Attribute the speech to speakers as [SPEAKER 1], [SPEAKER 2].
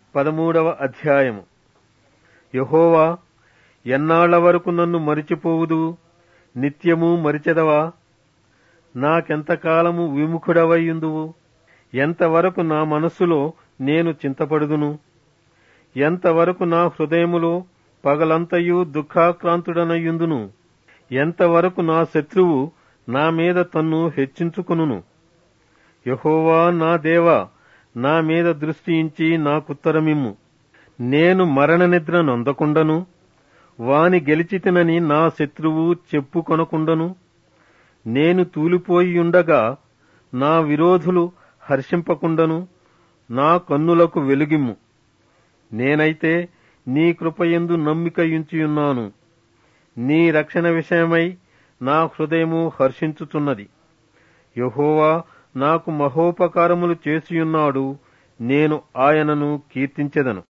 [SPEAKER 1] పదమూడవ అధ్యాయము యహోవా ఎన్నాళ్ల వరకు నన్ను మరిచిపోవుదు నిత్యము మరిచెదవా నాకెంతకాలము విముఖుడవయ్యుందువు ఎంతవరకు నా మనస్సులో నేను చింతపడుదును ఎంతవరకు నా హృదయములో పగలంతయు దుఃఖాక్రాంతుడనయ్యుందును ఎంతవరకు నా శత్రువు నా మీద తన్ను హెచ్చించుకొనును యహోవా నా దేవా నా మీద దృష్టి ఇంచి నాకుత్తరమిమ్ము నేను మరణ నిద్ర నొందకుండను వాని గెలిచితినని నా శత్రువు చెప్పుకొనకుండను నేను తూలిపోయియుండగా నా విరోధులు హర్షింపకుండను నా కన్నులకు వెలుగిమ్ము నేనైతే నీ కృపయందు నమ్మికయుంచియున్నాను నీ రక్షణ విషయమై నా హృదయము హర్షించుచున్నది యహోవా నాకు మహోపకారములు చేసియున్నాడు నేను ఆయనను కీర్తించెదను